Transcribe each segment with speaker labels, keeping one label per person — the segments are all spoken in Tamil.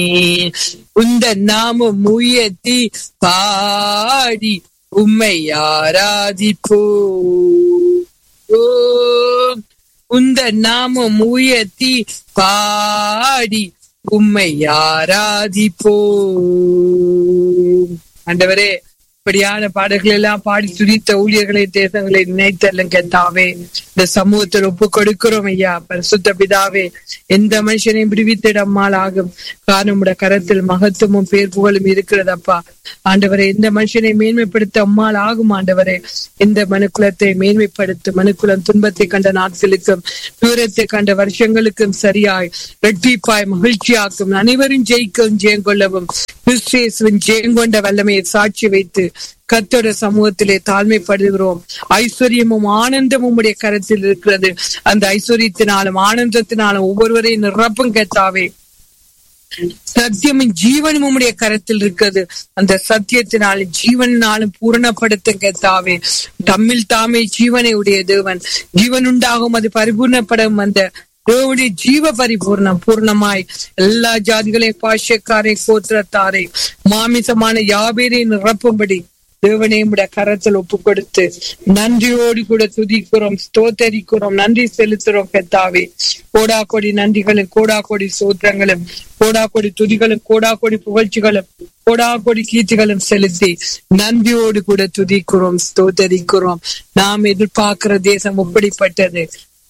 Speaker 1: உந்த நாமம் உயர்த்தி பாடி உம்மை ஆராதிப்போ உந்த நாமம் உயர்த்தி பாடி உம்மை ஆராதிப்போ ஆண்டவரே இப்படியான பாடல்கள் எல்லாம் பாடி துடித்த ஊழியர்களை தேசங்களை நினைத்தல்லும் கெத்தாவே இந்த சமூகத்தில் ஒப்பு கொடுக்கிறோம் ஐயா பரிசுத்த பிதாவே எந்த மனுஷனையும் விடுவித்திட அம்மாள் ஆகும் காரணம் உடைய கரத்தில் மகத்துவமும் பேர் புகழும் இருக்கிறதப்பா ஆண்டவரை எந்த மனுஷனை மேன்மைப்படுத்த அம்மாள் ஆகும் ஆண்டவரே இந்த மனுக்குலத்தை மேன்மைப்படுத்தும் மனுக்குலம் துன்பத்தை கண்ட நாட்களுக்கும் தூரத்தை கண்ட வருஷங்களுக்கும் சரியாய் ரெட்டிப்பாய் மகிழ்ச்சியாக்கும் அனைவரும் ஜெயிக்கவும் ஜெயங்கொள்ளவும் கிறிஸ்தியேசுவின் ஜெயங்கொண்ட வல்லமையை சாட்சி வைத்து கத்தோட சமூகத்திலே தாழ்மைப்படுகிறோம் ஐஸ்வர்யமும் ஆனந்தமும் உடைய கரத்தில் இருக்கிறது அந்த ஐஸ்வர்யத்தினாலும் ஆனந்தத்தினாலும் ஒவ்வொருவரையும் நிரப்பும் கத்தாவே சத்தியமும் ஜீவனும் உம்முடைய கரத்தில் இருக்கிறது அந்த சத்தியத்தினாலும் ஜீவனாலும் பூரணப்படுத்தும் கத்தாவே தம்மில் தாமே ஜீவனை உடைய தேவன் ஜீவன் உண்டாகும் அது பரிபூர்ணப்படும் அந்த தேவனுடைய ஜீவ பரிபூர்ணம் பூர்ணமாய் எல்லா ஜாதிகளையும் பாஷ்யக்காரை கோத்திரத்தாரை மாமிசமான யாபேரை நிரப்பும்படி தேவனே உடைய கரத்தில் ஒப்பு கொடுத்து நன்றியோடு கூட துதிக்கிறோம் ஸ்தோத்தரிக்கிறோம் நன்றி செலுத்துறோம் கத்தாவே கோடா கொடி நன்றிகளும் கோடா கொடி சோத்திரங்களும் கோடா கொடி துதிகளும் கோடா கொடி புகழ்ச்சிகளும் கோடா கொடி கீர்த்திகளும் செலுத்தி நன்றியோடு கூட துதிக்கிறோம் ஸ்தோத்தரிக்கிறோம் நாம் எதிர்பார்க்கிற தேசம் எப்படிப்பட்டது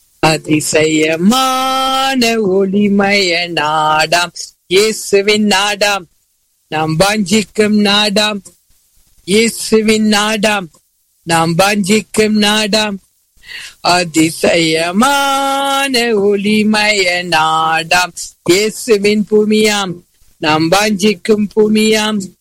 Speaker 1: அதிசயமான ஒளிமய நாடாம் இயேசுவின் நாடாம் நாம் வாஞ்சிக்கும் நாடாம் இயேசுவின் நாடாம் நாம் வாஞ்சிக்கும் நாடாம் அதிசயமான ஒளிமய நாடாம் இயேசுவின் பூமியாம் நாம் வாஞ்சிக்கும் பூமியாம்